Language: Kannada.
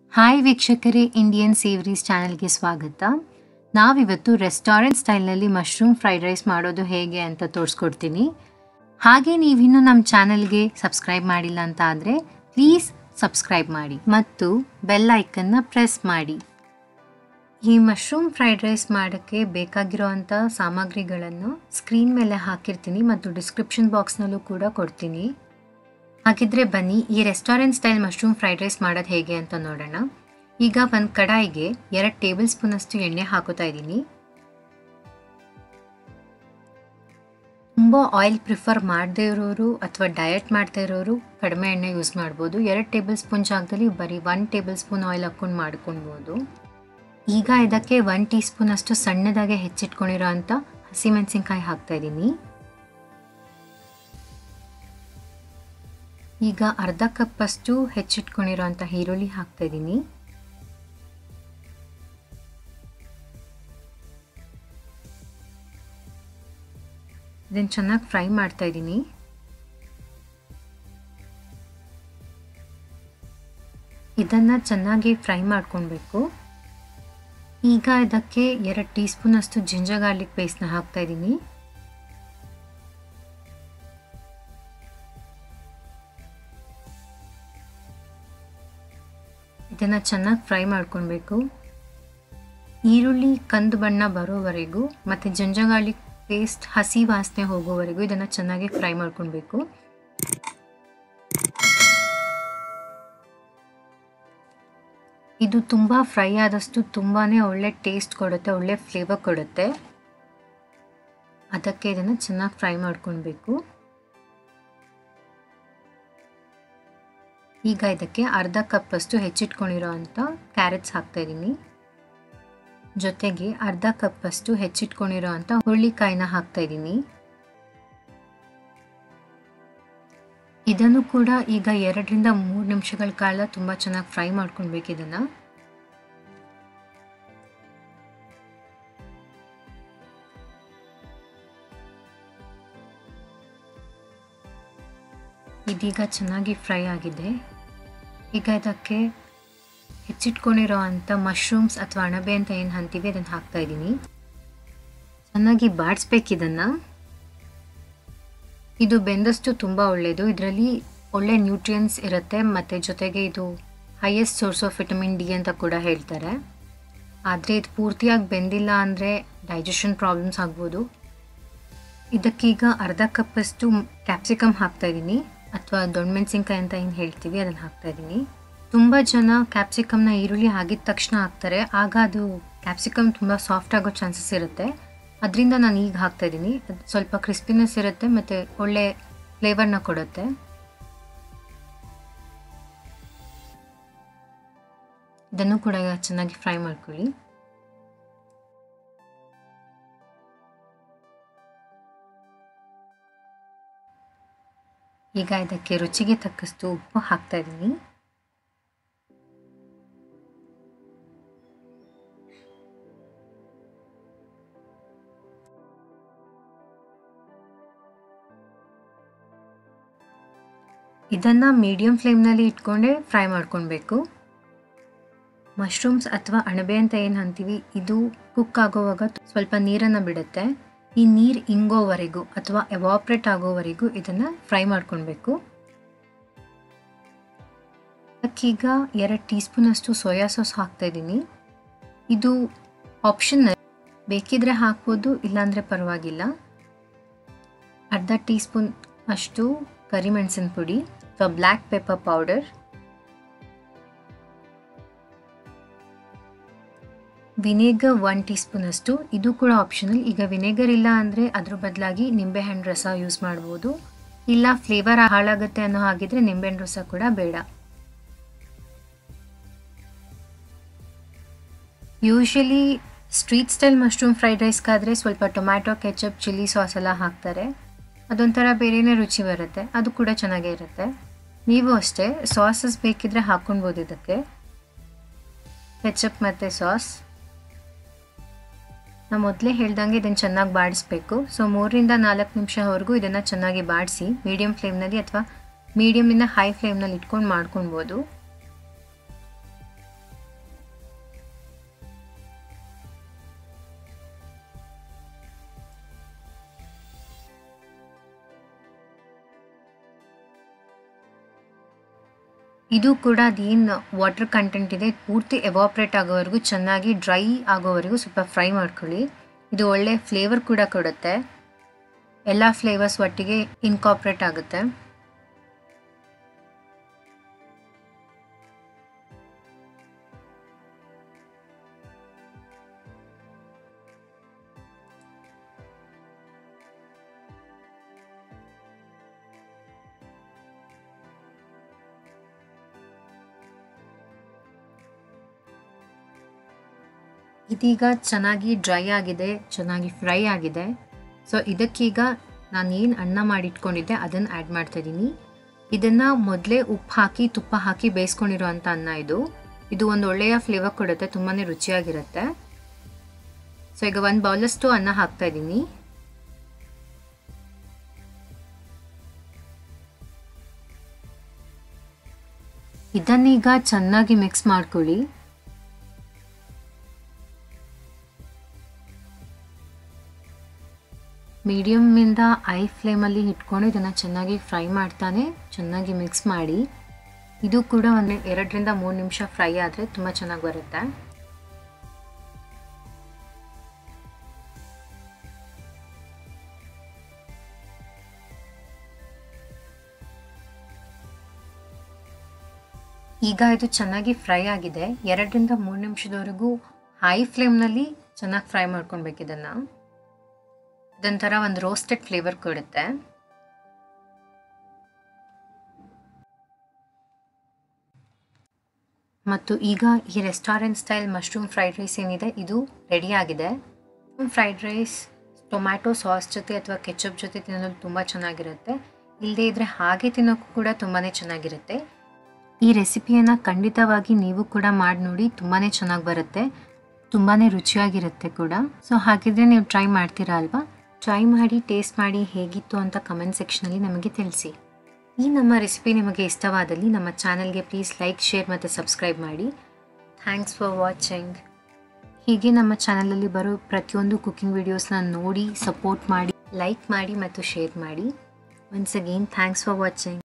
ಹಾಯ್ ವೀಕ್ಷಕರೇ ಇಂಡಿಯನ್ ಸೇವರೀಸ್ ಚಾನೆಲ್ಗೆ ಸ್ವಾಗತ ನಾವಿವತ್ತು ರೆಸ್ಟೋರೆಂಟ್ ಸ್ಟೈಲ್ನಲ್ಲಿ ಮಶ್ರೂಮ್ ಫ್ರೈಡ್ ರೈಸ್ ಮಾಡೋದು ಹೇಗೆ ಅಂತ ತೋರಿಸ್ಕೊಡ್ತೀನಿ ಹಾಗೆ ನೀವಿನ್ನೂ ನಮ್ಮ ಚಾನೆಲ್ಗೆ ಸಬ್ಸ್ಕ್ರೈಬ್ ಮಾಡಿಲ್ಲ ಅಂತ ಆದರೆ ಪ್ಲೀಸ್ ಸಬ್ಸ್ಕ್ರೈಬ್ ಮಾಡಿ ಮತ್ತು ಬೆಲ್ ಐಕನ್ನ ಪ್ರೆಸ್ ಮಾಡಿ ಈ ಮಶ್ರೂಮ್ ಫ್ರೈಡ್ ರೈಸ್ ಮಾಡೋಕ್ಕೆ ಬೇಕಾಗಿರೋವಂಥ ಸಾಮಗ್ರಿಗಳನ್ನು ಸ್ಕ್ರೀನ್ ಮೇಲೆ ಹಾಕಿರ್ತೀನಿ ಮತ್ತು ಡಿಸ್ಕ್ರಿಪ್ಷನ್ ಬಾಕ್ಸ್ನಲ್ಲೂ ಕೂಡ ಕೊಡ್ತೀನಿ ಹಾಗಿದ್ರೆ ಬನ್ನಿ ಈ restaurant style mushroom fried rice ಮಾಡೋದು ಹೇಗೆ ಅಂತ ನೋಡೋಣ ಈಗ ಒಂದು ಕಡಾಯಿಗೆ ಎರಡು ಟೇಬಲ್ ಸ್ಪೂನಷ್ಟು ಎಣ್ಣೆ ಹಾಕೋತಾ ಇದ್ದೀನಿ ತುಂಬ ಆಯಿಲ್ ಪ್ರಿಫರ್ ಮಾಡದೇ ಇರೋರು ಅಥವಾ ಡಯಟ್ ಮಾಡ್ತಾ ಇರೋರು ಕಡಿಮೆ ಎಣ್ಣೆ ಯೂಸ್ ಮಾಡ್ಬೋದು ಎರಡು ಟೇಬಲ್ ಸ್ಪೂನ್ ಜಾಗದಲ್ಲಿ ಬರೀ ಒನ್ ಟೇಬಲ್ ಸ್ಪೂನ್ ಆಯಿಲ್ ಹಾಕ್ಕೊಂಡು ಮಾಡ್ಕೊಳ್ಬೋದು ಈಗ ಇದಕ್ಕೆ ಒನ್ ಟೀ ಸ್ಪೂನ್ ಅಷ್ಟು ಸಣ್ಣದಾಗೆ ಹೆಚ್ಚಿಟ್ಕೊಂಡಿರೋ ಅಂಥ ಹಸಿಮೆಣಸಿನ್ಕಾಯಿ ಹಾಕ್ತಾ ಇದ್ದೀನಿ ಈಗ ಅರ್ಧ ಕಪ್ಪಷ್ಟು ಹೆಚ್ಚಿಟ್ಕೊಂಡಿರೋಂಥ ಈರುಳ್ಳಿ ಹಾಕ್ತಾ ಇದ್ದೀನಿ ಇದನ್ನು ಚೆನ್ನಾಗಿ ಫ್ರೈ ಮಾಡ್ತಾ ಇದ್ದೀನಿ ಇದನ್ನು ಚೆನ್ನಾಗಿ ಫ್ರೈ ಮಾಡ್ಕೊಳ್ಬೇಕು ಈಗ ಇದಕ್ಕೆ ಎರಡು ಟೀ ಸ್ಪೂನ್ ಅಷ್ಟು ಜಿಂಜರ್ ಗಾರ್ಲಿಕ್ ಪೇಸ್ಟ್ನ ಹಾಕ್ತಾ ಇದ್ದೀನಿ ಇದನ್ನು ಚೆನ್ನಾಗಿ ಫ್ರೈ ಮಾಡ್ಕೊಳ್ಬೇಕು ಈರುಳ್ಳಿ ಕಂದು ಬಣ್ಣ ಬರೋವರೆಗೂ ಮತ್ತು ಜಂಜಗಾಳಿ ಪೇಸ್ಟ್ ಹಸಿ ವಾಸನೆ ಹೋಗೋವರೆಗೂ ಇದನ್ನು ಚೆನ್ನಾಗಿ ಫ್ರೈ ಮಾಡ್ಕೊಳ್ಬೇಕು ಇದು ತುಂಬ ಫ್ರೈ ಆದಷ್ಟು ತುಂಬಾ ಒಳ್ಳೆ ಟೇಸ್ಟ್ ಕೊಡುತ್ತೆ ಒಳ್ಳೆ ಫ್ಲೇವರ್ ಕೊಡುತ್ತೆ ಅದಕ್ಕೆ ಇದನ್ನು ಚೆನ್ನಾಗಿ ಫ್ರೈ ಮಾಡ್ಕೊಳ್ಬೇಕು ಈಗ ಇದಕ್ಕೆ ಅರ್ಧ ಕಪ್ಪಷ್ಟು ಹೆಚ್ಚಿಟ್ಕೊಂಡಿರೋ ಅಂಥ ಕ್ಯಾರೆಟ್ಸ್ ಹಾಕ್ತಾ ಇದ್ದೀನಿ ಜೊತೆಗೆ ಅರ್ಧ ಕಪ್ಪಷ್ಟು ಹೆಚ್ಚಿಟ್ಕೊಂಡಿರೋ ಅಂಥ ಹುರುಳಿಕಾಯಿನ ಹಾಕ್ತಾ ಇದ್ದೀನಿ ಇದನ್ನು ಕೂಡ ಈಗ ಎರಡರಿಂದ ಮೂರು ನಿಮಿಷಗಳ ಕಾಲ ತುಂಬ ಚೆನ್ನಾಗಿ ಫ್ರೈ ಮಾಡ್ಕೊಳ್ಬೇಕು ಇದನ್ನು ಇದೀಗ ಚೆನ್ನಾಗಿ ಫ್ರೈ ಆಗಿದೆ ಈಗ ಇದಕ್ಕೆ ಹೆಚ್ಚಿಟ್ಕೊಂಡಿರೋ ಅಂಥ ಮಶ್ರೂಮ್ಸ್ ಅಥವಾ ಅಣಬೆ ಅಂತ ಏನು ಅಂತೀವಿ ಅದನ್ನು ಹಾಕ್ತಾ ಇದ್ದೀನಿ ಚೆನ್ನಾಗಿ ಬಾಡಿಸ್ಬೇಕು ಇದನ್ನು ಇದು ಬೆಂದಷ್ಟು ತುಂಬ ಒಳ್ಳೆಯದು ಇದರಲ್ಲಿ ಒಳ್ಳೆ ನ್ಯೂಟ್ರಿಯನ್ಸ್ ಇರುತ್ತೆ ಮತ್ತು ಜೊತೆಗೆ ಇದು highest source of vitamin D ಅಂತ ಕೂಡ ಹೇಳ್ತಾರೆ ಆದರೆ ಇದು ಪೂರ್ತಿಯಾಗಿ ಬೆಂದಿಲ್ಲ ಅಂದರೆ ಡೈಜೆಷನ್ ಪ್ರಾಬ್ಲಮ್ಸ್ ಆಗ್ಬೋದು ಇದಕ್ಕೀಗ ಅರ್ಧ ಕಪ್ಪಷ್ಟು ಕ್ಯಾಪ್ಸಿಕಮ್ ಹಾಕ್ತಾ ಇದ್ದೀನಿ ಅಥವಾ ದೊಣ್ಣಮೆಣಸಿನ್ಕಾಯಿ ಅಂತ ಏನು ಹೇಳ್ತೀವಿ ಅದನ್ನು ಹಾಕ್ತಾ ಇದ್ದೀನಿ ತುಂಬ ಜನ ಕ್ಯಾಪ್ಸಿಕಮ್ನ ಈರುಳ್ಳಿ ಆಗಿದ ತಕ್ಷಣ ಹಾಕ್ತಾರೆ ಆಗ ಅದು ಕ್ಯಾಪ್ಸಿಕಮ್ ತುಂಬ ಸಾಫ್ಟ್ ಆಗೋ ಚಾನ್ಸಸ್ ಇರುತ್ತೆ ಅದರಿಂದ ನಾನು ಈಗ ಹಾಕ್ತಾ ಇದ್ದೀನಿ ಅದು ಸ್ವಲ್ಪ ಕ್ರಿಸ್ಪಿನೆಸ್ ಇರುತ್ತೆ ಮತ್ತು ಒಳ್ಳೆ ಫ್ಲೇವರ್ನ ಕೊಡುತ್ತೆ ಇದನ್ನು ಕೂಡ ಚೆನ್ನಾಗಿ ಫ್ರೈ ಮಾಡ್ಕೊಳ್ಳಿ ಈಗ ಇದಕ್ಕೆ ರುಚಿಗೆ ತಕ್ಕಷ್ಟು ಉಪ್ಪು ಹಾಕ್ತಾ ಇದ್ದೀನಿ ಇದನ್ನು ಮೀಡಿಯಂ ಫ್ಲೇಮ್ನಲ್ಲಿ ಇಟ್ಕೊಂಡೇ ಫ್ರೈ ಮಾಡ್ಕೊಳ್ಬೇಕು ಮಶ್ರೂಮ್ಸ್ ಅಥವಾ ಅಣಬೆ ಅಂತ ಏನು ಅಂತೀವಿ ಇದು ಕುಕ್ ಆಗೋವಾಗ ಸ್ವಲ್ಪ ನೀರನ್ನು ಬಿಡುತ್ತೆ ಈ ನೀರು ಇಂಗೋವರೆಗೂ ಅಥವಾ ಎವಾಪ್ರೇಟ್ ಆಗೋವರೆಗೂ ಇದನ್ನು ಫ್ರೈ ಮಾಡ್ಕೊಳ್ಬೇಕು ಅದಕ್ಕೀಗ ಎರಡು ಟೀ ಸ್ಪೂನಷ್ಟು ಸೋಯಾ ಸಾಸ್ ಹಾಕ್ತಾ ಇದ್ದೀನಿ ಇದು ಆಪ್ಷನಲ್ ಬೇಕಿದ್ರೆ ಹಾಕ್ಬೋದು ಇಲ್ಲಾಂದರೆ ಪರವಾಗಿಲ್ಲ ಅರ್ಧ ಟೀ ಸ್ಪೂನ್ ಅಷ್ಟು ಕರಿಮೆಣಸಿನ ಪುಡಿ ಅಥವಾ black pepper powder vinegar one ಟೀ ಸ್ಪೂನಷ್ಟು ಇದು ಕೂಡ ಆಪ್ಷನಲ್ ಈಗ ವಿನೆಗರ್ ಇಲ್ಲ ಅಂದರೆ ಅದ್ರ ಬದಲಾಗಿ ನಿಂಬೆಹಣ್ಣು ರಸ ಯೂಸ್ ಮಾಡ್ಬೋದು ಇಲ್ಲ ಫ್ಲೇವರ್ ಹಾಳಾಗುತ್ತೆ ಅನ್ನೋ ಹಾಗಿದ್ರೆ ನಿಂಬೆಹಣ್ಣು ರಸ ಕೂಡ ಬೇಡ usually street style mushroom fried ರೈಸ್ಗಾದರೆ ಸ್ವಲ್ಪ ಟೊಮ್ಯಾಟೊ ಕೆಚಪ್ ಚಿಲ್ಲಿ ಸಾಸ್ ಎಲ್ಲ ಹಾಕ್ತಾರೆ ಅದೊಂಥರ ಬೇರೆಯೇ ರುಚಿ ಬರುತ್ತೆ ಅದು ಕೂಡ ಚೆನ್ನಾಗೇ ಇರುತ್ತೆ ನೀವು ಅಷ್ಟೇ ಸಾಸಸ್ ಬೇಕಿದ್ರೆ ಹಾಕ್ಕೊಳ್ಬೋದು ಇದಕ್ಕೆ ಕೆಚಪ್ ಮತ್ತು ಸಾಸ್ ನಾನು ಮೊದಲೇ ಹೇಳ್ದಂಗೆ ಇದನ್ನು ಚೆನ್ನಾಗಿ ಬಾಡಿಸ್ಬೇಕು ಸೊ ಮೂರರಿಂದ ನಾಲ್ಕು ನಿಮಿಷವರೆಗೂ ಇದನ್ನು ಚೆನ್ನಾಗಿ ಬಾಡಿಸಿ ಮೀಡಿಯಮ್ ಫ್ಲೇಮ್ನಲ್ಲಿ ಅಥವಾ ಮೀಡಿಯಮಿಂದ ಹೈ ಫ್ಲೇಮ್ನಲ್ಲಿ ಇಟ್ಕೊಂಡು ಮಾಡ್ಕೊಳ್ಬೋದು ಇದು ಕೂಡ ಅದೇನು ವಾಟರ್ ಕಂಟೆಂಟ್ ಇದೆ ಪೂರ್ತಿ ಎವಾಪ್ರೇಟ್ ಆಗೋವರೆಗೂ ಚೆನ್ನಾಗಿ ಡ್ರೈ ಆಗೋವರೆಗೂ ಸ್ವಲ್ಪ ಫ್ರೈ ಮಾಡ್ಕೊಳ್ಳಿ ಇದು ಒಳ್ಳೆ ಫ್ಲೇವರ್ ಕೂಡ ಕೊಡುತ್ತೆ ಎಲ್ಲ ಫ್ಲೇವರ್ಸ್ ಒಟ್ಟಿಗೆ ಇನ್ಕಾಪ್ರೇಟ್ ಆಗುತ್ತೆ ಇದೀಗ ಚೆನ್ನಾಗಿ ಡ್ರೈ ಆಗಿದೆ ಚೆನ್ನಾಗಿ ಫ್ರೈ ಆಗಿದೆ ಸೊ ಇದಕ್ಕೀಗ ನಾನು ಏನು ಅನ್ನ ಮಾಡಿಟ್ಕೊಂಡಿದ್ದೆ ಅದನ್ನು ಆ್ಯಡ್ ಮಾಡ್ತಾ ಇದ್ದೀನಿ ಇದನ್ನು ಮೊದಲೇ ಉಪ್ಪು ಹಾಕಿ ತುಪ್ಪ ಹಾಕಿ ಬೇಯಿಸ್ಕೊಂಡಿರೋವಂಥ ಅನ್ನ ಇದು ಇದು ಒಂದು ಒಳ್ಳೆಯ ಫ್ಲೇವರ್ ಕೊಡುತ್ತೆ ತುಂಬಾ ರುಚಿಯಾಗಿರುತ್ತೆ ಸೊ ಈಗ ಒಂದು ಬೌಲಷ್ಟು ಅನ್ನ ಹಾಕ್ತಾ ಇದ್ದೀನಿ ಇದನ್ನೀಗ ಚೆನ್ನಾಗಿ ಮಿಕ್ಸ್ ಮಾಡ್ಕೊಳ್ಳಿ ಮೀಡಿಯಮ್ಮಿಂದ ಐ ಫ್ಲೇಮಲ್ಲಿ ಇಟ್ಕೊಂಡು ಇದನ್ನು ಚೆನ್ನಾಗಿ ಫ್ರೈ ಮಾಡ್ತಾನೆ ಚೆನ್ನಾಗಿ ಮಿಕ್ಸ್ ಮಾಡಿ ಇದು ಕೂಡ ಒಂದು ಎರಡರಿಂದ ಮೂರು ನಿಮಿಷ ಫ್ರೈ ಆದರೆ ತುಂಬ ಚೆನ್ನಾಗಿ ಬರುತ್ತೆ ಈಗ ಇದು ಚೆನ್ನಾಗಿ ಫ್ರೈ ಆಗಿದೆ ಎರಡರಿಂದ ಮೂರು ನಿಮಿಷದವರೆಗೂ ಹೈ ಫ್ಲೇಮ್ನಲ್ಲಿ ಚೆನ್ನಾಗಿ ಫ್ರೈ ಮಾಡ್ಕೊಳ್ಬೇಕು ಇದನ್ನು ಇದೊಂಥರ ಒಂದು ರೋಸ್ಟೆಡ್ ಫ್ಲೇವರ್ ಕೊಡುತ್ತೆ ಮತ್ತು ಈಗ ಈ restaurant style mushroom fried rice ಏನಿದೆ ಇದು ರೆಡಿ ಆಗಿದೆ ಫ್ರೈಡ್ ರೈಸ್ ಟೊಮ್ಯಾಟೊ ಸಾಸ್ ಜೊತೆ ಅಥವಾ ಕೆಚಪ್ ಜೊತೆ ತಿನ್ನೋದು ತುಂಬ ಚೆನ್ನಾಗಿರುತ್ತೆ ಇಲ್ಲದೇ ಇದ್ದರೆ ಹಾಗೆ ತಿನ್ನೋಕ್ಕೂ ಕೂಡ ತುಂಬಾ ಚೆನ್ನಾಗಿರುತ್ತೆ ಈ ರೆಸಿಪಿಯನ್ನು ಖಂಡಿತವಾಗಿ ನೀವು ಕೂಡ ಮಾಡಿ ನೋಡಿ ತುಂಬಾ ಚೆನ್ನಾಗಿ ಬರುತ್ತೆ ತುಂಬಾ ರುಚಿಯಾಗಿರುತ್ತೆ ಕೂಡ ಸೊ ಹಾಗಿದ್ರೆ ನೀವು ಟ್ರೈ ಮಾಡ್ತೀರಾ ಅಲ್ವಾ ಟ್ರೈ ಮಾಡಿ ಟೇಸ್ಟ್ ಮಾಡಿ ಹೇಗಿತ್ತು ಅಂತ ಕಮೆಂಟ್ ಸೆಕ್ಷನಲ್ಲಿ ನಮಗೆ ತಿಳಿಸಿ ಈ ನಮ್ಮ ರೆಸಿಪಿ ನಿಮಗೆ ಇಷ್ಟವಾದಲ್ಲಿ ನಮ್ಮ ಚಾನಲ್ಗೆ ಪ್ಲೀಸ್ ಲೈಕ್ ಶೇರ್ ಮತ್ತು ಸಬ್ಸ್ಕ್ರೈಬ್ ಮಾಡಿ ಥ್ಯಾಂಕ್ಸ್ ಫಾರ್ ವಾಚಿಂಗ್ ಹೀಗೆ ನಮ್ಮ ಚಾನಲಲ್ಲಿ ಬರೋ ಪ್ರತಿಯೊಂದು ಕುಕಿಂಗ್ ವಿಡಿಯೋಸ್ನ ನೋಡಿ ಸಪೋರ್ಟ್ ಮಾಡಿ ಲೈಕ್ ಮಾಡಿ ಮತ್ತು ಶೇರ್ ಮಾಡಿ once again thanks for watching